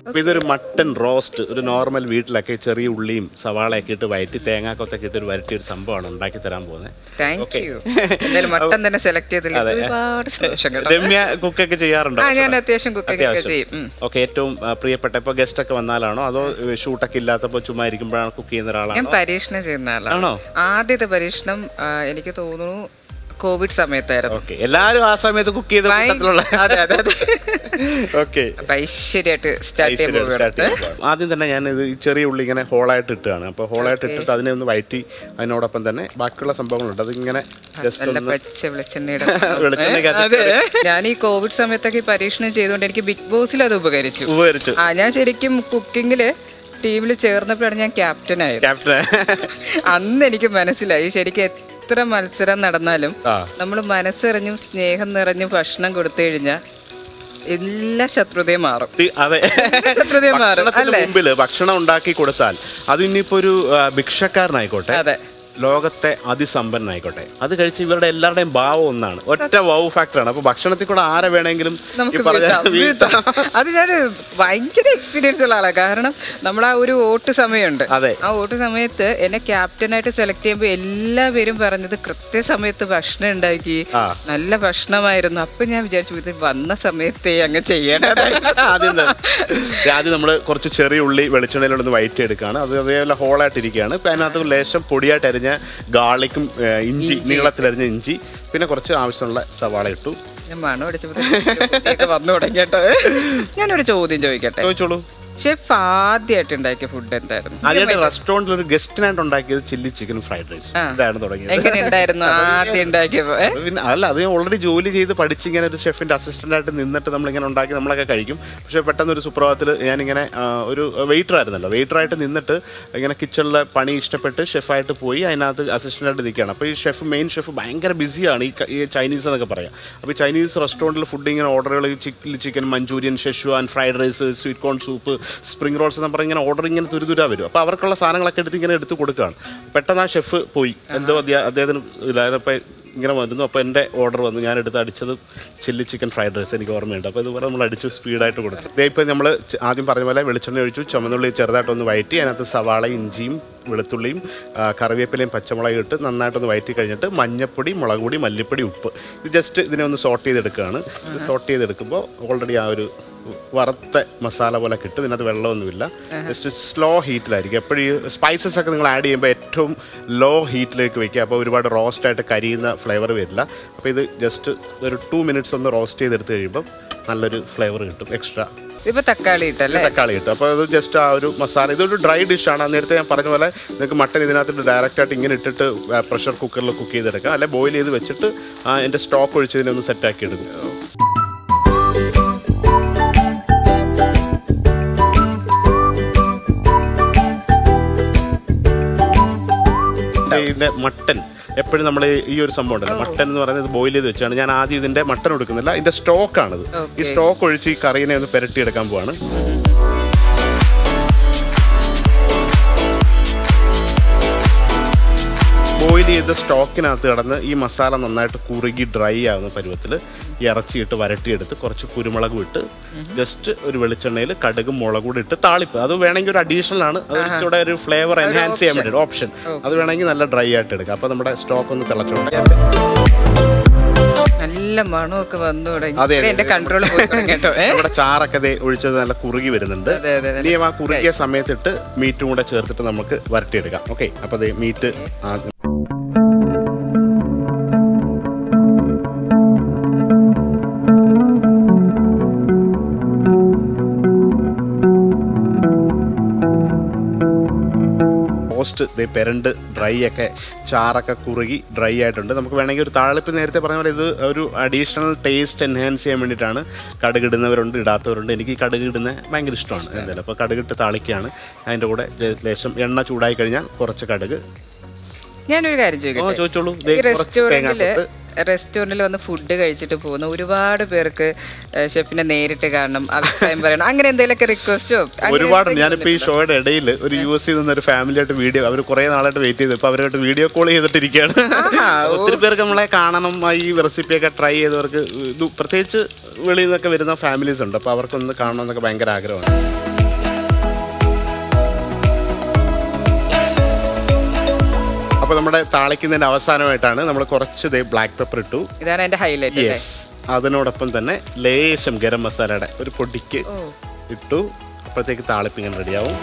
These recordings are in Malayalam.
അപ്പൊ ഇതൊരു മട്ടൻ റോസ്റ്റ് ഒരു നോർമൽ വീട്ടിലൊക്കെ ചെറിയ ഉള്ളിയും സവാളയൊക്കെ ഇട്ട് വയറ്റി തേങ്ങാക്കൊത്തൊക്കെ ഇട്ട് ഒരു വരട്ടിയ ഒരു സംഭവമാണ് ഉണ്ടാക്കി തരാൻ പോകുന്നത് താങ്ക് യു എന്തായാലും മട്ടൻ തന്നെ സെലക്ട് ചെയ്തതിൽ ഒരുപാട് സന്തോഷം കേട്ടോ രമ്യ കുക്കൊക്കെ ചെയ്യാറുണ്ടോ ആ ഞാൻ അത്യാവശ്യം കുക്കിംഗ് ഒക്കെ ചെയ്യും ഉം. ഓക്കെ ഏറ്റവും ആ, പ്രിയപ്പെട്ട ഇപ്പൊ ഗസ്റ്റ് ഒക്കെ വന്നാലാണോ അതോ ഷൂട്ടൊക്കെ ഇല്ലാത്തപ്പോ ചുമ്മാ ഇരിക്കുമ്പോഴാണ് കുക്ക് ചെയ്യുന്ന ഞാൻ ഒരാളാണോ പരീക്ഷണം ചെയ്യുന്ന ആളാണ് ആണോ ആദ്യത്തെ പരീക്ഷണം ആ, എനിക്ക് തോന്നുന്നു കോവിഡ് സമയത്തായിരുന്നു ഓക്കെ എല്ലാരും ആ സമയത്ത് കുക്ക് ചെയ്ത ഭയ- കൂട്ടത്തിലുള്ള അതെ അതെ അതെ ഓക്കെ അപ്പൊ ഐശ്വര്യമായിട്ട് സ്റ്റാർട്ട് ചെയ്യാൻ പോവുകയാണ് ആദ്യം തന്നെ ഞാൻ ഇത് ഈ ചെറിയ ഉള്ളി ഇങ്ങനെ ഹോളായിട്ട് ഇട്ടാണ് അപ്പോൾ ഹോളായിട്ട് ഇട്ടിട്ട് അതിനെ ഒന്ന് വയറ്റി അതിനോടൊപ്പം തന്നെ ബാക്കിയുള്ള സംഭവങ്ങളുണ്ട് അതിങ്ങനെ ജസ്റ്റ് നല്ല ഒന്ന് പച്ച വെളിച്ചെണ്ണയുടെ വെളിച്ചെണ്ണയ്ക്ക് അതെ ഞാൻ ഈ കോവിഡ് സമയത്തൊക്കെ ഈ പരീക്ഷണം ചെയ്തുകൊണ്ട് എനിക്ക് ബിഗ് ബോസിൽ അത് ഉപകരിച്ചു ഉപകരിച്ചു ആ ഞാൻ ശരിക്കും കുക്കിങ്ങില് ടീമിൽ ചേർന്നപ്പോഴാണ് ഞാൻ ക്യാപ്റ്റൻ ആയത് ക്യാപ്റ്റൻ അന്ന് എനിക്ക് മനസ്സിലായി ശരിക്കും എത്ര മത്സരം നടന്നാലും ആ. നമ്മൾ മനസ്സറിഞ്ഞും സ്നേഹം നിറഞ്ഞും ഭക്ഷണം കൊടുത്തു കഴിഞ്ഞാൽ എല്ലാ ശത്രുതയും മാറും തി- അതെ ശത്രുതയും മാറും ഭക്ഷണത്തിന് അല്ലേ മുമ്പിൽ ഭക്ഷണം ഉണ്ടാക്കി കൊടുത്താൽ അത് ഇനിയിപ്പോ ഒരു ആ, ഭിക്ഷക്കാരനായിക്കോട്ടെ അതെ ലോകത്തെ അതിസമ്പന്നനായിക്കോട്ടെ അത് കഴിച്ച് ഇവരുടെ എല്ലാവരുടെയും ഭാവം ഒന്നാണ് ഒറ്റ വൗ ഫാക്ടറാണ് അപ്പൊ ഭക്ഷണത്തിൽ കൂടെ ആരെ വേണമെങ്കിലും ഈ നമുക്ക് പറഞ്ഞ വീഴ്ത്താം, വീഴ്ത്താം. വീഴ്ത്താം. അത് ഞാൻ ഭയങ്കര എക്സ്പീരിയൻസ് ഉള്ള ആളാണ് കാരണം നമ്മൾ ആ ഒരു വോട്ട് സമയമുണ്ട് അതെ. ആ വോട്ട് സമയത്ത് എന്നെ ക്യാപ്റ്റനായിട്ട് സെലക്ട് ചെയ്യുമ്പോൾ എല്ലാവരും പറഞ്ഞത് കൃത്യസമയത്ത് ഭക്ഷണം ഉണ്ടാക്കി ആ. നല്ല ഭക്ഷണമായിരുന്നു അപ്പൊ ഞാൻ വിചാരിച്ചു ഇത് വന്ന സമയത്തെ അങ്ങ് ചെയ്യേണ്ടതായിരുന്നു ആദ്യം തന്നെ. ആദ്യം നമ്മൾ കുറച്ച് ചെറിയ ഉള്ളി വെളിച്ചെണ്ണയിലൊന്ന് വയറ്റി എടുക്കുകയാണ് അത് അതേപോലെ ഹോളായിട്ട് ഇരിക്കുകയാണ് ഇപ്പം അതിനകത്ത് ലേശം പൊടിയായിട്ട് അരിഞ്ഞ ഗാർലിക്കും ഏ, ഇഞ്ചി നീളത്തിലരിഞ്ഞ ഇഞ്ചി പിന്നെ കുറച്ച് ആവശ്യമുള്ള സവാള ഇട്ടു ഞാൻ മണം അടിച്ചപ്പോൾ വന്നു തുടങ്ങി കേട്ടോ ഞാനൊരു ചോദ്യം ചോദിക്കട്ടെ ചോദിച്ചോളൂ ഷെഫ് ആദ്യമായിട്ട് ഉണ്ടാക്കിയ ഫുഡ് എന്തായിരുന്നു ആദ്യമായിട്ട് റെസ്റ്റോറൻറ്റിൽ ഒരു ഗസ്റ്റിനായിട്ട് ഉണ്ടാക്കിയത് ചില്ലി ചിക്കൻ ഫ്രൈഡ് റൈസ് ആ. ഇതാണ് തുടങ്ങിയത് എങ്ങനെ ഉണ്ടായിരുന്നു ആദ്യം ഉണ്ടാക്കിയപ്പോ ഏ? അത് പിന്നെ അല്ല അത് ഓൾറെഡി ജോലി ചെയ്ത് പഠിച്ച് ഇങ്ങനെ ഒരു ഷെഫിന്റെ അസിസ്റ്റന്റ് ആയിട്ട് നിന്നിട്ട് നമ്മളിങ്ങനെ ഉണ്ടാക്കി നമ്മളൊക്കെ കഴിക്കും പക്ഷേ പെട്ടെന്ന് ഒരു സുപ്രഭാതത്തിൽ ഞാനിങ്ങനെ ആ, ഒരു വെയിറ്റർ ആയിരുന്നല്ലോ വെയിറ്റർ ആയിട്ട് നിന്നിട്ട് ഇങ്ങനെ കിച്ചണിലെ പണി ഇഷ്ടപ്പെട്ട് ഷെഫായിട്ട് പോയി അതിനകത്ത് അസിസ്റ്റന്റ് ആയിട്ട് നിൽക്കുകയാണ് അപ്പോൾ ഈ ഷെഫ് മെയിൻ ഷെഫ് ഭയങ്കര ബിസിയാണ് ഈ ക- ഈ ചൈനീസ് എന്നൊക്കെ പറയാം അപ്പോൾ ഈ ചൈനീസ് റെസ്റ്റോറൻറ്റിൽ ഫുഡ് ഇങ്ങനെ ഓർഡറുകൾ chicken chicken manchurian schezwan fried rice sweet corn soup spring rolls എന്ന് പറഞ്ഞ് ഇങ്ങനെ ഓർഡർ ഇങ്ങനെ തുരുതുരാ വരും അപ്പോൾ അവർക്കുള്ള സാധനങ്ങളൊക്കെ എടുത്ത് ഇങ്ങനെ എടുത്ത് കൊടുക്കുകയാണ് പെട്ടെന്ന് ആ ഷെഫ് പോയി എന്തോ അദ്ദേഹ- അദ്ദേഹത്തിന് ഇതായപ്പോൾ ഇങ്ങനെ വരുന്നു അപ്പോൾ എൻ്റെ ഓർഡർ വന്നു ഞാൻ എടുത്ത് അടിച്ചത് ചില്ലി ചിക്കൻ ഫ്രൈഡ് റൈസ് എനിക്ക് ഓർമ്മയുണ്ട് അപ്പോൾ ഇതുപോലെ നമ്മൾ അടിച്ചു സ്പീഡായിട്ട് കൊടുത്തു ഇതേ ഇപ്പോൾ നമ്മൾ ആദ്യം പറഞ്ഞ പോലെ വെളിച്ചെണ്ണ ഒഴിച്ചു ചുമന്നുള്ളി ചെറുതായിട്ടൊന്ന് വയറ്റി അതിനകത്ത് സവാള ഇഞ്ചിയും വെളുത്തുള്ളിയും ആ, കറിവേപ്പിലയും പച്ചമുളകും ഇട്ട് നന്നായിട്ടൊന്ന് വയറ്റി കഴിഞ്ഞിട്ട് മഞ്ഞപ്പൊടി മുളക് പൊടി മല്ലിപ്പൊടി ഉപ്പ് ഇത് ജസ്റ്റ് ഇതിനെ ഒന്ന് സോട്ട് ചെയ്തെടുക്കുകയാണ് ഇത് സോട്ട് ചെയ്തെടുക്കുമ്പോൾ ഓൾറെഡി ആ ഒരു വറുത്ത മസാല പോലെ കിട്ടും ഇതിനകത്ത് വെള്ളമൊന്നുമില്ല ജസ്റ്റ് സ്ലോ ഹീറ്റിലായിരിക്കും എപ്പോഴും സ്പൈസസ് ഒക്കെ നിങ്ങൾ ആഡ് ചെയ്യുമ്പോൾ ഏറ്റവും ലോ ഹീറ്റിലേക്ക് വെക്കുക അപ്പോൾ ഒരുപാട് റോസ്റ്റ് ആയിട്ട് കരിയുന്ന ഫ്ലേവർ വരില്ല അപ്പോൾ ഇത് ജസ്റ്റ് ഒരു ടു മിനിറ്റ്സ് ഒന്ന് റോസ്റ്റ് ചെയ്തെടുത്ത് കഴിയുമ്പോൾ നല്ലൊരു ഫ്ലേവർ കിട്ടും എക്സ്ട്രാ ഇപ്പൊ തക്കാളി ഇട്ടല്ലേ തക്കാളി കിട്ടും അപ്പോൾ അത് ജസ്റ്റ് ആ ഒരു മസാല ഇതൊരു ഡ്രൈ ഡിഷാണ് നേരത്തെ ഞാൻ പറഞ്ഞ പോലെ നിങ്ങൾക്ക് മട്ടൻ ഇതിനകത്ത് ഡയറക്റ്റ് ആയിട്ട് ഇങ്ങനെ ഇട്ടിട്ട് പ്രഷർ കുക്കറിൽ കുക്ക് ചെയ്തെടുക്കാം അല്ലെ ബോയിൽ ചെയ്ത് വെച്ചിട്ട് ആ, എൻ്റെ സ്റ്റോക്ക് ഒഴിച്ച് ഇതിനെ ഒന്ന് സെറ്റാക്കി എടുക്കും ഇതിന്റെ മട്ടൻ എപ്പോഴും നമ്മൾ ഈ ഒരു സംഭവം ഉണ്ടല്ലോ മട്ടൻ എന്ന് പറയുന്നത് ബോയിൽ ചെയ്ത് വെച്ചാണ് ഞാൻ ആദ്യം ഇതിന്റെ മട്ടൻ എടുക്കുന്നില്ല ഇതിന്റെ സ്റ്റോക്കാണിത് ഈ Okay. സ്റ്റോക്ക് ഒഴിച്ച് ഈ കറീനെ ഒന്ന് പെരട്ടിയെടുക്കാൻ പോവാണ് ബോയിൽ ചെയ്ത സ്റ്റോക്കിനകത്ത് കിടന്ന് ഈ മസാല നന്നായിട്ട് കുറുകി ഡ്രൈ ആവുന്ന പരുവത്തിൽ ഇറച്ചിയിട്ട് വരട്ടിയെടുത്ത് കുറച്ച് കുരുമുളകും ഇട്ട് ജസ്റ്റ് ഒരു വെളിച്ചെണ്ണയിൽ കടുകും മുളകും കൂടി ഇട്ട് താളിപ്പ് അത് വേണമെങ്കിൽ ഒരു അഡീഷണൽ ആണ് അത് ഇച്ചിരി ഒരു ഫ്ലേവർ എൻഹാൻസ് ചെയ്യാൻ വേണ്ടി ഓപ്ഷൻ അത് വേണമെങ്കിൽ നല്ല ഡ്രൈ ആയിട്ട് എടുക്കാം അപ്പോൾ നമ്മുടെ സ്റ്റോക്ക് ഒന്ന് തിളച്ചോട്ടെ നല്ല മണമൊക്കെ വന്നു തുടങ്ങി അതെ, അതെ, എന്റെ കൺട്രോൾ പോയി തുടങ്ങി കേട്ടോ ഏ? നമ്മുടെ ചാറൊക്കെ ദേ ഒഴിച്ചത് നല്ല കുറുകി വരുന്നുണ്ട് അതെ, അതെ, അതെ. ഇനിയും ആ കുറുകിയ സമയത്തിട്ട് മീറ്റും കൂടെ ചേർത്തിട്ട് നമുക്ക് വരട്ടിയെടുക്കാം ഓക്കെ അപ്പോൾ ദേ മീറ്റ് ആദ്യം റോസ്റ്റ് ദേ പെരണ്ട് ഡ്രൈ ഒക്കെ ചാറൊക്കെ കുറുകി ഡ്രൈ ആയിട്ടുണ്ട് നമുക്ക് വേണമെങ്കിൽ ഒരു താളിപ്പ് നേരത്തെ പറഞ്ഞ പോലെ ഇത് ഒരു അഡീഷണൽ ടേസ്റ്റ് എൻഹാൻസ് ചെയ്യാൻ വേണ്ടിയിട്ടാണ് കടുക് ഇടുന്നവരുണ്ട് ഇടാത്തവരുണ്ട് എനിക്ക് ഈ കടുക് ഇടുന്നത് ഭയങ്കര ഇഷ്ടമാണ് എന്തായാലും അപ്പോൾ കടുകിട്ട് താളിക്കുകയാണ് അതിൻ്റെ കൂടെ ലേ- ലേശം എണ്ണ ചൂടായി കഴിഞ്ഞാൽ കുറച്ച് കടുക് ഞാനൊരു കാര്യം ഓ ചോദിക്കട്ടെ ചോദിച്ചോളൂ ഈ ദേ കുറച്ച് റെസ്റ്റോറന്റില് തേങ്ങാക്കൊത്ത് റെസ്റ്റോറന്റിൽ വന്ന് ഫുഡ് കഴിച്ചിട്ട് പോകുന്ന ഒരുപാട് പേർക്ക് ഏഹ്, ഷെഫിനെ നേരിട്ട് കാണണം അഭിപ്രായം പറയണം അങ്ങനെ എന്തെങ്കിലുമൊക്കെ റിക്വസ്റ്റോ ഒരുപാട് ഞാനിപ്പോൾ ഈ ഷോയുടെ ഇടയിൽ ഒരു യു എസ് നിന്ന് ഒരു ഫാമിലി ആയിട്ട് വീഡിയോ അവർ കുറേ നാളായിട്ട് വെയിറ്റ് ചെയ്തു ഇപ്പോൾ അവരായിട്ട് വീഡിയോ കോൾ ചെയ്തിട്ടിരിക്കുകയാണ് ആഹാ, ഒത്തിരി പേർക്ക് നമ്മളെ കാണണം ആ ഈ റെസിപ്പിയൊക്കെ ട്രൈ ചെയ്തവർക്ക് ഇത് പ്രത്യേകിച്ച് വെളിയിൽ നിന്നൊക്കെ വരുന്ന ഫാമിലീസ് ഉണ്ട് അപ്പോൾ അവർക്കൊന്ന് കാണണം എന്നൊക്കെ ഭയങ്കര ആഗ്രഹമാണ് അപ്പോൾ നമ്മുടെ താളിക്കുന്നതിൻ്റെ അവസാനമായിട്ടാണ് നമ്മൾ കുറച്ച് ദേ ബ്ലാക്ക് പെപ്പർ ഇട്ടു ഇതാണ് എന്റെ ഹൈലൈറ്റ് അല്ലേ യെസ് അതിനോടൊപ്പം തന്നെ ലേശം ഗരം മസാലയുടെ ഒരു പൊടിക്ക് ഓ ഇട്ടു അപ്പോഴത്തേക്ക് താളിപ്പിങ്ങനെ റെഡിയാവും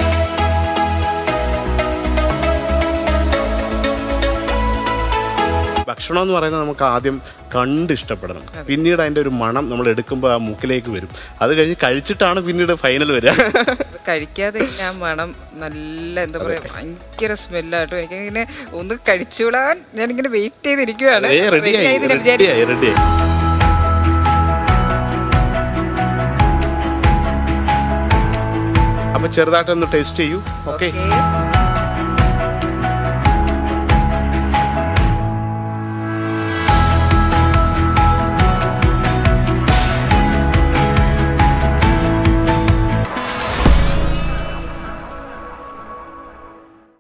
ഭക്ഷണം എന്ന് പറയുന്നത് നമുക്ക് ആദ്യം കണ്ട് ഇഷ്ടപ്പെടണം പിന്നീട് അതിൻ്റെ ഒരു മണം നമ്മൾ എടുക്കുമ്പോൾ ആ മൂക്കിലേക്ക് വരും അത് കഴിഞ്ഞ് കഴിച്ചിട്ടാണ് പിന്നീട് ഫൈനൽ വരിക ഇത് കഴിക്കാതെ ഞാൻ മണം നല്ല എന്താ പറയാ ഭയങ്കര സ്മെല്ലാട്ടോ എനിക്കിങ്ങനെ ഒന്ന് കഴിച്ചുകൂടാൻ ഞാനിങ്ങനെ വെയിറ്റ് ചെയ്തിരിക്കുവാണ് ഏ റെഡിയായി Ready ആയി ഇതിനെ വിചാരിച്ചു. റെഡിയായി റെഡിയായി അപ്പൊ ചെറുതായിട്ടൊന്ന് ടേസ്റ്റ് ചെയ്യൂ ഓക്കെ Okay.